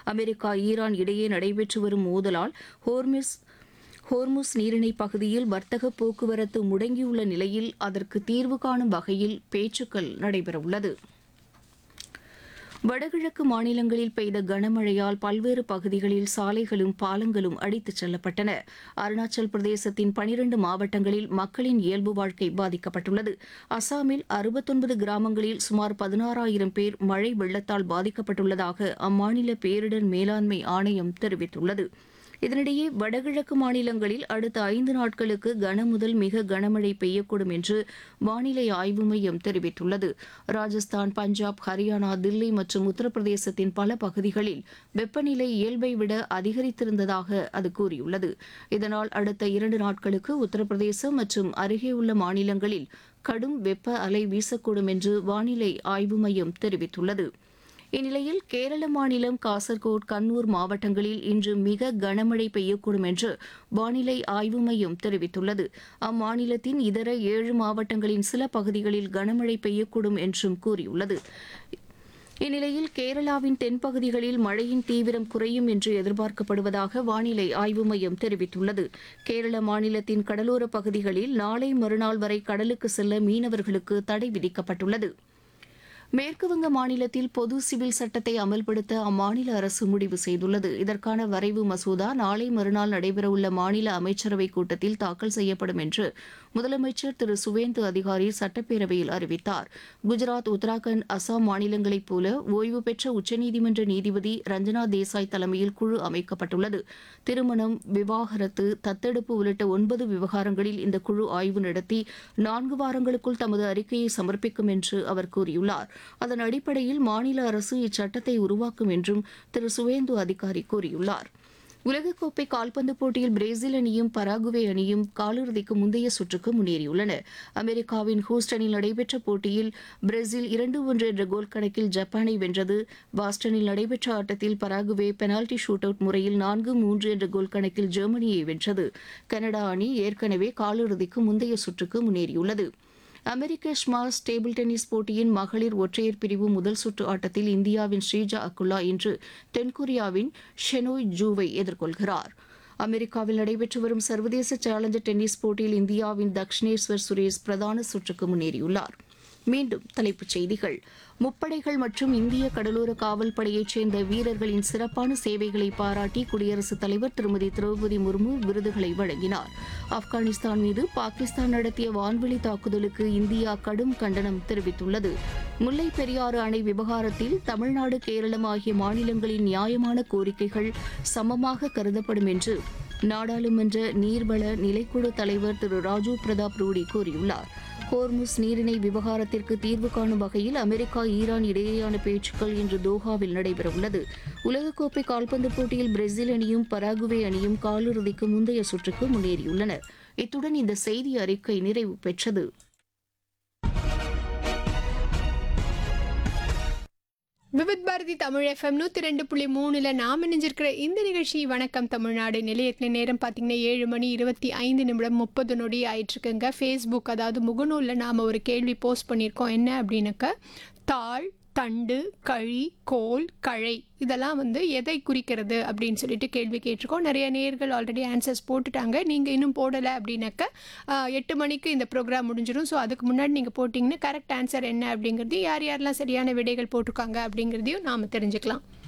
America Iran இடையே நடைபெற்று வரும் மோதலால் ஹோர்மிஸ் ஹோர்முஸ் நீரிணை பகுதியில் வர்த்தக போக்குவரத்து முடங்கியுள்ள நிலையில் அதற்கு தீர்வு காணும் வகையில் பேச்சுக்கள் நடைபெறவுள்ளது வடகிழக்கு மாநிலங்களில் பெய்த கனமழையால் பல்வேறு பகுதிகளில் சாலைகளும் பாலங்களும் அடித்துச் செல்லப்பட்டன அருணாச்சல் பிரதேசத்தின் பனிரண்டு மாவட்டங்களில் மக்களின் இயல்பு வாழ்க்கை பாதிக்கப்பட்டுள்ளது அசாமில் அறுபத்தொன்பது கிராமங்களில் சுமார் பதினாறாயிரம் பேர் மழை வெள்ளத்தால் பாதிக்கப்பட்டுள்ளதாக அம்மாநில பேரிடர் மேலாண்மை ஆணையம் தெரிவித்துள்ளது இதனிடையே வடகிழக்கு மாநிலங்களில் அடுத்த ஐந்து நாட்களுக்கு கனமுதல் மிக கனமழை பெய்யக்கூடும் என்று வானிலை ஆய்வு மையம் தெரிவித்துள்ளது ராஜஸ்தான் பஞ்சாப் ஹரியானா தில்லி மற்றும் உத்தரப்பிரதேசத்தின் பல பகுதிகளில் வெப்பநிலை இயல்பை விட அதிகரித்திருந்ததாக அது கூறியுள்ளது இதனால் அடுத்த இரண்டு நாட்களுக்கு உத்தரப்பிரதேசம் மற்றும் அருகே உள்ள மாநிலங்களில் கடும் வெப்ப அலை வீசக்கூடும் என்று வானிலை ஆய்வு மையம் தெரிவித்துள்ளது இந்நிலையில் கேரள மாநிலம் காசர்கோட் கண்ணூர் மாவட்டங்களில் இன்று மிக கனமழை பெய்யக்கூடும் என்று வானிலை ஆய்வு மையம் தெரிவித்துள்ளது அம்மாநிலத்தின் இதர ஏழு மாவட்டங்களின் சில பகுதிகளில் கனமழை பெய்யக்கூடும் என்றும் கூறியுள்ளது இந்நிலையில் கேரளாவின் தென்பகுதிகளில் மழையின் தீவிரம் குறையும் என்று எதிர்பார்க்கப்படுவதாக வானிலை ஆய்வு மையம் தெரிவித்துள்ளது கேரள மாநிலத்தின் கடலோர பகுதிகளில் நாளை மறுநாள் வரை கடலுக்கு செல்ல மீனவர்களுக்கு தடை விதிக்கப்பட்டுள்ளது மேற்குவங்க மாநிலத்தில் பொது சிவில் சட்டத்தை அமல்படுத்த அம்மாநில அரசு முடிவு செய்துள்ளது இதற்கான வரைவு மசோதா நாளை மறுநாள் நடைபெறவுள்ள மாநில அமைச்சரவை கூட்டத்தில் தாக்கல் செய்யப்படும் என்று முதலமைச்சர் திரு சுவேந்து அதிகாரி சட்டப்பேரவையில் அறிவித்தார் குஜராத் உத்தராகண்ட் அசாம் மாநிலங்களைப் போல ஓய்வு பெற்ற உச்சநீதிமன்ற நீதிபதி ரஞ்சனா தேசாய் தலைமையில் குழு அமைக்கப்பட்டுள்ளது திருமணம் விவாகரத்து தத்தெடுப்பு உள்ளிட்ட ஒன்பது விவகாரங்களில் இந்த குழு ஆய்வு நடத்தி நான்கு வாரங்களுக்குள் தமது அறிக்கையை சமர்ப்பிக்கும் என்று அவர் கூறியுள்ளார் அதன் அடிப்படையில் மாநில அரசு இச்சட்டத்தை உருவாக்கும் என்றும் திரு சுவேந்து அதிகாரி கூறியுள்ளார் உலகக்கோப்பை கால்பந்து போட்டியில் பிரேசில் அணியும் பராகுவே அணியும் காலிறுதிக்கு முந்தைய சுற்றுக்கு முன்னேறியுள்ளன அமெரிக்காவின் ஹூஸ்டனில் நடைபெற்ற போட்டியில் பிரேசில் இரண்டு ஒன்று என்ற கோல் கணக்கில் ஜப்பானை வென்றது பாஸ்டனில் நடைபெற்ற ஆட்டத்தில் பராகுவே பெனால்டி ஷூட் அவுட் முறையில் நான்கு மூன்று என்ற கோல் கணக்கில் ஜெர்மனியை வென்றது கனடா அணி ஏற்கனவே காலிறுதிக்கு முந்தைய சுற்றுக்கு முன்னேறியுள்ளது அமெரிக்க ஸ்மாஷ் டேபிள் டென்னிஸ் போட்டியின் மகளிர் ஒற்றையர் பிரிவு முதல் சுற்று ஆட்டத்தில் இந்தியாவின் ஸ்ரீஜா அக்குல்லா இன்று தென்கொரியாவின் ஷெனோய் ஜூவை எதிர்கொள்கிறார் அமெரிக்காவில் நடைபெற்று வரும் சர்வதேச சேலஞ்சர் டென்னிஸ் போட்டியில் இந்தியாவின் தக்ஷினேஸ்வர் சுரேஷ் பிரதான சுற்றுக்கு முன்னேறியுள்ளார் மீண்டும் தலைப்புச் செய்திகள் முப்படைகள் மற்றும் இந்திய கடலோர காவல் படையைச் சேர்ந்த வீரர்களின் சிறப்பான சேவைகளை பாராட்டி குடியரசுத் தலைவர் திருமதி திரௌபதி முர்மு விருதுகளை வழங்கினார் ஆப்கானிஸ்தான் மீது பாகிஸ்தான் நடத்திய வான்வெளி தாக்குதலுக்கு இந்தியா கடும் கண்டனம் தெரிவித்துள்ளது முல்லை பெரியாறு அணை விவகாரத்தில் தமிழ்நாடு கேரளம் ஆகிய மாநிலங்களின் நியாயமான கோரிக்கைகள் சமமாக கருதப்படும் என்று நாடாளுமன்ற நீர்வள நிலைக்குழு தலைவர் திரு ராஜீவ் பிரதாப் ரூடி கூறியுள்ளார் ஹோர்முஸ் நீரிணை விவகாரத்திற்கு தீர்வு காணும் வகையில் அமெரிக்கா ஈரான் இடையேயான பேச்சுக்கள் இன்று தோஹாவில் நடைபெறவுள்ளது உலகக்கோப்பை கால்பந்து போட்டியில் பிரேசில் அணியும் பராகுவே அணியும் காலிறுதிக்கு முந்தைய சுற்றுக்கு முன்னேறியுள்ளன இத்துடன் இந்த செய்தி அறிக்கை நிறைவு பெற்றது விவித் பாரதி தமிழ் எஃப்எம் நூற்றி ரெண்டு புள்ளி மூணில் நாம் இணைஞ்சிருக்கிற இந்த நிகழ்ச்சி வணக்கம் தமிழ்நாடு நிலையத்தில் நேரம் பார்த்தீங்கன்னா ஏழு மணி இருபத்தி ஐந்து நிமிடம் முப்பது நொடி ஆயிட்டுருக்குங்க ஃபேஸ்புக் அதாவது முகநூலில் நாம் ஒரு கேள்வி போஸ்ட் பண்ணியிருக்கோம் என்ன அப்படின்னாக்க தாள் தண்டு கழி கோல் கழை இதெல்லாம் வந்து எதை குறிக்கிறது அப்படின்னு சொல்லிட்டு கேள்வி கேட்டிருக்கோம் நிறைய நேர்கள் ஆல்ரெடி ஆன்சர்ஸ் போட்டுட்டாங்க நீங்கள் இன்னும் போடலை அப்படின்னாக்க ஆஹ், எட்டு மணிக்கு இந்த ப்ரோக்ராம் முடிஞ்சிடும் ஸோ அதுக்கு முன்னாடி நீங்கள் போட்டிங்கன்னா கரெக்ட் ஆன்சர் என்ன அப்படிங்கிறது யார் யாரெல்லாம் சரியான விடைகள் போட்டிருக்காங்க அப்படிங்கிறதையும் நாம் தெரிஞ்சுக்கலாம்